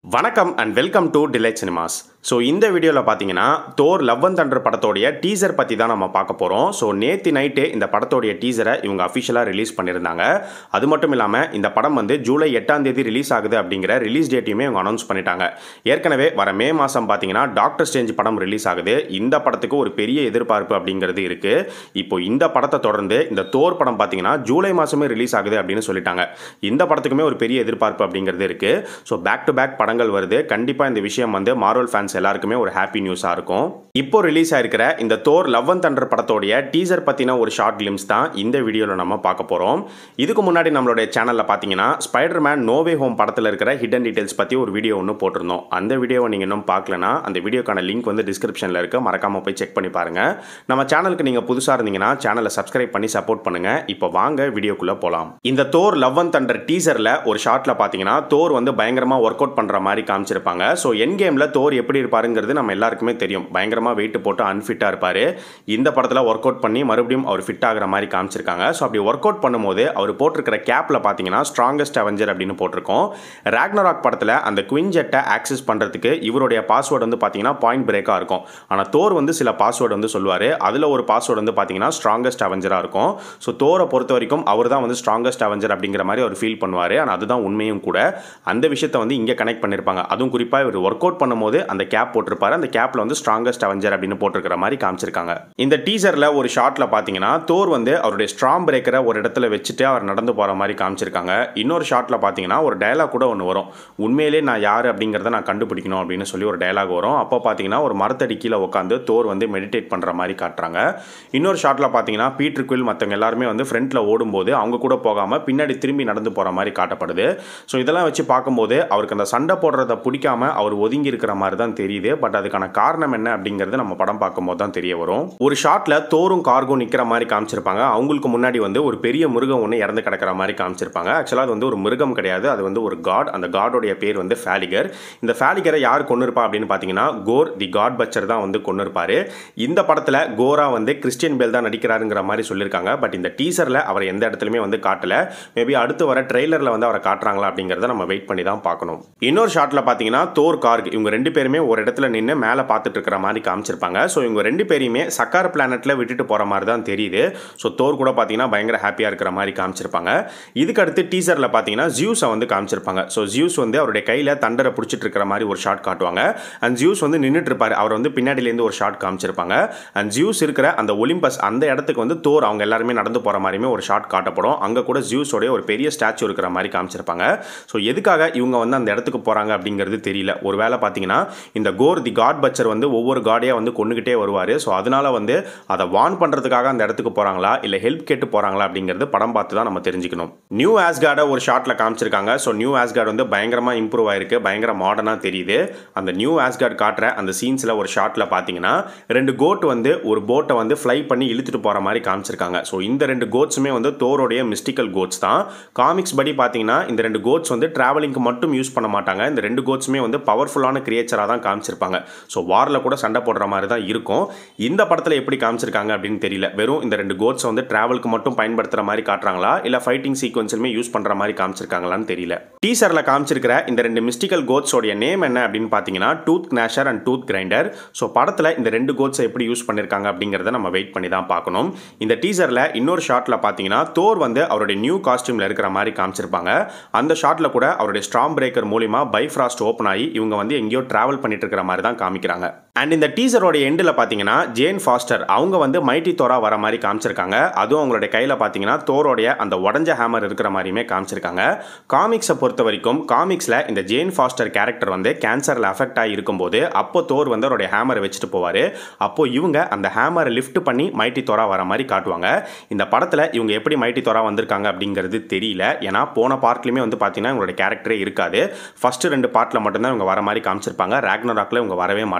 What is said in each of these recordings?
வணக்கம் and welcome to Delight Cinemas so இந்த வீடியோவில் பார்த்தீங்கன்னா தோர் லவ் அண்ட் தண்டர் படத்தோடைய டீசர் பற்றி தான் நம்ம பார்க்க போகிறோம் ஸோ நேற்று நைட்டே இந்த படத்தோடைய டீசரை இவங்க அஃபிஷியலாக ரிலீஸ் பண்ணியிருந்தாங்க அது மட்டும் இல்லாமல் இந்த படம் வந்து ஜூலை எட்டாம் தேதி ரிலீஸ் ஆகுது அப்படிங்கிற ரிலீஸ் டேட்டையுமே இவங்க அனௌன்ஸ் பண்ணிட்டாங்க ஏற்கனவே வர மே மாதம் பார்த்தீங்கன்னா டாக்டர் ஸ்டேஞ்ச் படம் ரிலீஸ் ஆகுது இந்த படத்துக்கு ஒரு பெரிய எதிர்பார்ப்பு அப்படிங்கிறது இருக்குது இப்போ இந்த படத்தை தொடர்ந்து இந்த தோர் படம் பார்த்தீங்கன்னா ஜூலை மாதமே ரிலீஸ் ஆகுது அப்படின்னு சொல்லிட்டாங்க இந்த படத்துக்குமே ஒரு பெரிய எதிர்பார்ப்பு அப்படிங்கிறது இருக்குது ஸோ பேக் டு பேக் படங்கள் வருது கண்டிப்பாக இந்த விஷயம் வந்து மார்வல் ஃபேன்ஸ் எல்லாருக்குமே ஒரு ஹாப்பி நியூஸாக இருக்கும் இப்போ ரிலீஸ் ஆயிருக்கிற இந்த தோர் லவ் அண்ட் தண்டர் படத்தோடைய டீசர் பற்றின ஒரு ஷார்ட் கிளிம்ஸ் தான் இந்த வீடியோவில் நம்ம பார்க்க போகிறோம் இதுக்கு முன்னாடி நம்மளுடைய சேனலில் பார்த்தீங்கன்னா ஸ்பைடர் மேன் நோவே ஹோம் படத்தில் இருக்கிற ஹிடன் டீடைல்ஸ் பற்றி ஒரு வீடியோ ஒன்று போட்டிருந்தோம் அந்த வீடியோவை நீங்கள் இன்னும் பார்க்கலனா அந்த வீடியோக்கான லிங்க் வந்து டிஸ்கிரிப்ஷனில் இருக்க மறக்காமல் போய் செக் பண்ணி பாருங்கள் நம்ம சேனலுக்கு நீங்கள் புதுசாக இருந்தீங்கன்னா சேனலை சப்ஸ்கிரைப் பண்ணி சப்போர்ட் பண்ணுங்கள் இப்போ வாங்க வீடியோக்குள்ளே போகலாம் இந்த தோர் லவ் அண்ட் தண்டர் டீசரில் ஒரு ஷார்ட்டில் பார்த்தீங்கன்னா தோர் வந்து பயங்கரமாக ஒர்க் அவுட் பண்ணுற மாதிரி காமிச்சிருப்பாங்க ஸோ என் கேமில் தோர் எப்படி இருப்பாருங்கிறது நம்ம எல்லாருக்குமே தெரியும் பயங்கரமாக வெயிட் போட்டு அன்ஃபிட்டாக இருப்பார் இந்த படத்தில் ஒர்க் அவுட் பண்ணி மறுபடியும் அவர் ஃபிட் ஆகிற மாதிரி காமிச்சிருக்காங்க ஸோ அப்படி ஒர்க் அவுட் பண்ணும்போது அவர் போட்டிருக்கிற கேப்பில் பார்த்தீங்கன்னா ஸ்ட்ராங்கஸ்ட் அவெஞ்சர் அப்படின்னு போட்டிருக்கோம் ராக்னராக் படத்தில் அந்த குயின் ஜெட்டை ஆக்சஸ் பண்ணுறதுக்கு இவருடைய பாஸ்வேர்டு வந்து பார்த்தீங்கன்னா பாயிண்ட் பிரேக்காக இருக்கும் ஆனால் தோர் வந்து சில பாஸ்வேர்டு வந்து சொல்லுவார் அதில் ஒரு பாஸ்வேர்டு வந்து பார்த்தீங்கன்னா ஸ்ட்ராங்கஸ்ட் அவெஞ்சராக இருக்கும் ஸோ தோரை பொறுத்த வரைக்கும் அவர் தான் வந்து ஸ்ட்ராங்கஸ்ட் அவெஞ்சர் அப்படிங்கிற மாதிரி அவர் ஃபீல் பண்ணுவார் ஆனால் அதுதான் உண்மையும் கூட அந்த விஷயத்தை வந்து இங்கே கனெக்ட் பண்ணியிருப்பாங்க அதுவும் குறிப்பாக இவர் ஒர்க் அவுட் பண்ணும்போது அந்த கேப் போட்டிருப்பாரு அந்த கேப்பில் வந்து ஸ்ட்ராங்கஸ்ட் அவெஞ்சர் அப்படின்னு போட்டிருக்கிற மாதிரி காமிச்சிருக்காங்க இந்த டீசரில் ஒரு ஷாட்டில் பார்த்தீங்கன்னா தோர் வந்து அவருடைய ஸ்ட்ராங் பிரேக்கரை ஒரு இடத்துல வச்சுட்டு அவர் நடந்து போகிற மாதிரி காமிச்சிருக்காங்க இன்னொரு ஷாட்டில் பார்த்தீங்கன்னா ஒரு டயலாக் கூட ஒன்று வரும் உண்மையிலே நான் யார் அப்படிங்கிறத நான் கண்டுபிடிக்கணும் அப்படின்னு சொல்லி ஒரு டயலாக் வரும் அப்போ பார்த்தீங்கன்னா ஒரு மரத்தடி கீழே உட்காந்து தோர் வந்து மெடிடேட் பண்ணுற மாதிரி காட்டுறாங்க இன்னொரு ஷாட்டில் பார்த்தீங்கன்னா பீட்டர் குயில் மற்றவங்க எல்லாருமே வந்து ஃப்ரண்ட்டில் ஓடும்போது அவங்க கூட போகாமல் பின்னாடி திரும்பி நடந்து போகிற மாதிரி காட்டப்படுது ஸோ இதெல்லாம் வச்சு பார்க்கும்போது அவருக்கு அந்த சண்டை போடுறத பிடிக்காம அவர் ஒதுங்கி இருக்கிற மாதிரி தான் தெரியுது பட் அதுக்கான காரணம் என்ன அப்படிங்கிறது நம்ம படம் பார்க்கும்போது தான் தெரிய வரும் ஒரு ஷாட்டில் தோரும் கார்கோ நிற்கிற மாதிரி காமிச்சிருப்பாங்க அவங்களுக்கு முன்னாடி வந்து ஒரு பெரிய மிருகம் ஒன்று இறந்து கிடக்கிற மாதிரி காமிச்சிருப்பாங்க ஆக்சுவலாக அது வந்து ஒரு மிருகம் கிடையாது அது வந்து ஒரு காட் அந்த காடோடைய பேர் வந்து ஃபேலிகர் இந்த ஃபேலிகரை யார் கொண்டு இருப்பா அப்படின்னு பார்த்தீங்கன்னா கோர் தி காட் பச்சர் தான் வந்து கொண்டு இருப்பாரு இந்த படத்தில் கோரா வந்து கிறிஸ்டியன் பேல் தான் நடிக்கிறாருங்கிற மாதிரி சொல்லியிருக்காங்க பட் இந்த டீசரில் அவர் எந்த இடத்துலையுமே வந்து காட்டல மேபி அடுத்து வர ட்ரெய்லரில் வந்து அவரை காட்டுறாங்களா அப்படிங்கிறத நம்ம வெயிட் பண்ணி தான் பார்க்கணும் இன்னொரு ஷாட்டில் பார்த்தீங்கன்னா தோர் கார்க் இவங்க ரெண்டு பேருமே ஒரு இடத்துல நின்று மேலே பார்த்துட்டு இருக்கிற மாதிரி காமிச்சிருப்பாங்க ஸோ இவங்க ரெண்டு பேரையுமே சக்கார் பிளானட்டில் விட்டுட்டு போகிற மாதிரி தான் தெரியுது ஸோ தோர் கூட பார்த்தீங்கன்னா பயங்கர ஹாப்பியாக இருக்கிற மாதிரி காமிச்சிருப்பாங்க இதுக்கு அடுத்து டீசரில் பார்த்தீங்கன்னா ஜியூஸை வந்து காமிச்சிருப்பாங்க ஸோ ஜியூஸ் வந்து அவருடைய கையில் தண்டரை பிடிச்சிட்டு இருக்கிற மாதிரி ஒரு ஷாட் காட்டுவாங்க அண்ட் ஜியூஸ் வந்து நின்றுட்டு இருப்பார் அவர் வந்து பின்னாடியிலேருந்து ஒரு ஷாட் காமிச்சிருப்பாங்க அண்ட் ஜியூஸ் இருக்கிற அந்த ஒலிம்பஸ் அந்த இடத்துக்கு வந்து தோர் அவங்க எல்லாருமே நடந்து போகிற மாதிரியுமே ஒரு ஷாட் காட்டப்படும் அங்கே கூட ஜியூஸோடைய ஒரு பெரிய ஸ்டாச்சு இருக்கிற மாதிரி காமிச்சிருப்பாங்க ஸோ எதுக்காக இவங்க வந்து அந்த இடத்துக்கு போகிறாங்க அப்படிங்கிறது தெரியல ஒரு வேளை பார்த்தீங்கன்னா இந்த கோர் தி காட் பச்சர் வந்து ஒவ்வொரு காடையாக வந்து கொண்டுகிட்டே வருவார் ஸோ அதனால வந்து அதை வார்ன் பண்ணுறதுக்காக அந்த இடத்துக்கு போகிறாங்களா இல்லை ஹெல்ப் கேட்டு போகிறாங்களா அப்படிங்கிறது படம் பார்த்து தான் நம்ம தெரிஞ்சுக்கணும் நியூ ஆஸ்கார்டை ஒரு ஷாட்டில் காமிச்சிருக்காங்க ஸோ நியூ ஆஸ்கார்டு வந்து பயங்கரமாக இம்ப்ரூவ் ஆயிருக்கு பயங்கர மாடர்னாக தெரியுது அந்த நியூ ஆஸ்கார்டு காட்டுற அந்த சீன்ஸில் ஒரு ஷாட்டில் பார்த்தீங்கன்னா ரெண்டு கோட் வந்து ஒரு போட்டை வந்து ஃப்ளை பண்ணி இழுத்துட்டு போகிற மாதிரி காமிச்சிருக்காங்க ஸோ இந்த ரெண்டு கோட்ஸுமே வந்து தோரோடைய மிஸ்டிக்கல் கோட்ஸ் தான் காமிக்ஸ் படி பார்த்தீங்கன்னா இந்த ரெண்டு கோட்ஸ் வந்து ட்ராவலிங்க்கு மட்டும் யூஸ் பண்ண மாட்டாங்க இந்த ரெண்டு கோட்ஸுமே வந்து பவர்ஃபுல்லான கிரியேச்சராக தான் காமிச்சிருப்பாங்க ஸோ வாரில் கூட சண்டை போடுற மாதிரி தான் இருக்கும் இந்த படத்தில் எப்படி காமிச்சிருக்காங்க அப்படின்னு தெரியல வெறும் இந்த ரெண்டு கோட்ஸ் வந்து ட்ராவலுக்கு மட்டும் பயன்படுத்துகிற மாதிரி காட்டுறாங்களா இல்லை ஃபைட்டிங் சீக்வன்ஸுமே யூஸ் பண்ணுற மாதிரி காமிச்சிருக்காங்களான்னு தெரியல டீசரில் காமிச்சிருக்கிற இந்த ரெண்டு மிஸ்டிக்கல் கோட்ஸோடைய நேம் என்ன அப்படின்னு பார்த்தீங்கன்னா Toothgnasher and Toothgrinder so படத்தில் இந்த ரெண்டு கோட்ஸை எப்படி யூஸ் பண்ணியிருக்காங்க அப்படிங்கிறத நம்ம வெயிட் பண்ணி தான் பார்க்கணும் இந்த டீசரில் இன்னொரு ஷாட்டில் பார்த்தீங்கன்னா தோர் வந்து அவருடைய நியூ காஸ்டியூமில் இருக்கிற மாதிரி காமிச்சிருப்பாங்க அந்த ஷாட்டில் கூட அவருடைய ஸ்ட்ராங் பிரேக்கர் மூலிமா பைஃப்ராஸ்ட் ஓப்பன் ஆகி இவங்க வந்து எங்கேயோ ட்ராவல் பண்ணிட்டு இருக்கிற மாதிரி தான் காமிக்கிறாங்க அண்ட் இந்த டீசரோட எண்டில் பார்த்தீங்கன்னா ஜேன் ஃபாஸ்டர் அவங்க வந்து மைட்டி தோரா வர மாதிரி காமிச்சிருக்காங்க அதுவும் அவங்களுடைய கையில் பார்த்தீங்கன்னா தோரோடைய அந்த உடஞ்ச ஹேமர் இருக்கிற மாதிரியுமே காமிச்சிருக்காங்க காமிக்ஸை பொறுத்த வரைக்கும் காமிக்ஸில் இந்த ஜேன் ஃபாஸ்டர் கேரக்டர் வந்து கேன்சரில் அஃபெக்ட் ஆகி இருக்கும்போது அப்போ தோர் வந்து அவருடைய ஹேமரை வச்சுட்டு போவார் அப்போ இவங்க அந்த ஹேமரை லிஃப்ட் பண்ணி மைட்டி தோரா வர மாதிரி காட்டுவாங்க இந்த படத்தில் இவங்க எப்படி மைட்டி தோரா வந்திருக்காங்க அப்படிங்கிறது தெரியல ஏன்னா போன பார்ட்லையுமே வந்து பார்த்தீங்கன்னா இவங்களுடைய கேரக்டரே இருக்காது ஃபர்ஸ்ட் ரெண்டு பார்ட்டில் மட்டும்தான் இவங்க வர மாதிரி காமிச்சிருப்பாங்க ராக்னராக்ல இவங்க வரவே மாட்டாங்க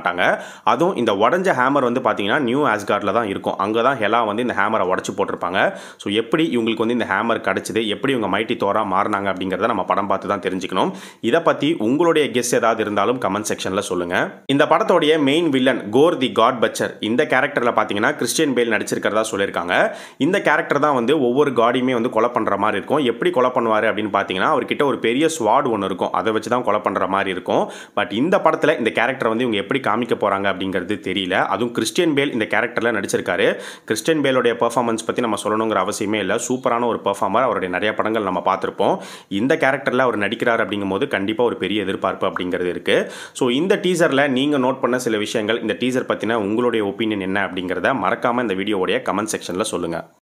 அதுவும் இந்த உடஞ்ச ஹேமர் வந்து பார்த்தீங்கன்னா நியூ ஆஸ்கார்டில் தான் இருக்கும் அங்கே தான் ஹெலா வந்து இந்த ஹேமரை உடச்சி போட்டிருப்பாங்க ஸோ எப்படி இவங்களுக்கு வந்து இந்த ஹேமர் கிடச்சிது எப்படி இவங்க மைட்டி தோரா மாறினாங்க அப்படிங்கிறத நம்ம படம் பார்த்து தான் தெரிஞ்சுக்கணும் இதை பற்றி உங்களுடைய கெஸ் ஏதாவது இருந்தாலும் கமெண்ட் செக்ஷனில் சொல்லுங்கள் இந்த படத்தோடைய main villain Gorr the God Butcher இந்த கேரக்டரில் பார்த்தீங்கன்னா கிறிஸ்டியன் பேல் நடிச்சிருக்கிறதா சொல்லியிருக்காங்க இந்த கேரக்டர் தான் வந்து ஒவ்வொரு காடியுமே வந்து கொலை பண்ணுற மாதிரி இருக்கும் எப்படி கொலை பண்ணுவார் அப்படின்னு பார்த்தீங்கன்னா அவர்கிட்ட ஒரு பெரிய ஸ்வாட் ஒன்று இருக்கும் அதை வச்சு தான் கொலை பண்ணுற மாதிரி இருக்கும் பட் இந்த படத்தில் இந்த கேரக்டர் வந்து இவங்க எப்படி காமிக்க போகிறாங்க அப்படிங்கிறது தெரியல அதுவும் கிறிஸ்டியன் பேல் இந்த கேரக்டரில் நடிச்சிருக்காரு கிறிஸ்டியன் பேலோடைய பெர்ஃபார்மன்ஸ் பற்றி நம்ம சொல்லணுங்கிற அவசியமே இல்லை சூப்பரான ஒரு பெர்ஃபார்மர் அவருடைய நிறைய படங்கள் நம்ம பார்த்துருப்போம் இந்த கேரக்டரில் அவர் நடிக்கிறார் அப்படிங்கும்போது கண்டிப்பாக ஒரு பெரிய எதிர்பார்ப்பு அப்படிங்கிறது இருக்குது ஸோ இந்த டீசரில் நீங்கள் நோட் பண்ண சில விஷயங்கள் இந்த டீசர் பற்றின உங்களுடைய ஒப்பீனியன் என்ன அப்படிங்கிறத மறக்காமல் இந்த வீடியோவுடைய கமெண்ட் செக்ஷனில் சொல்லுங்கள்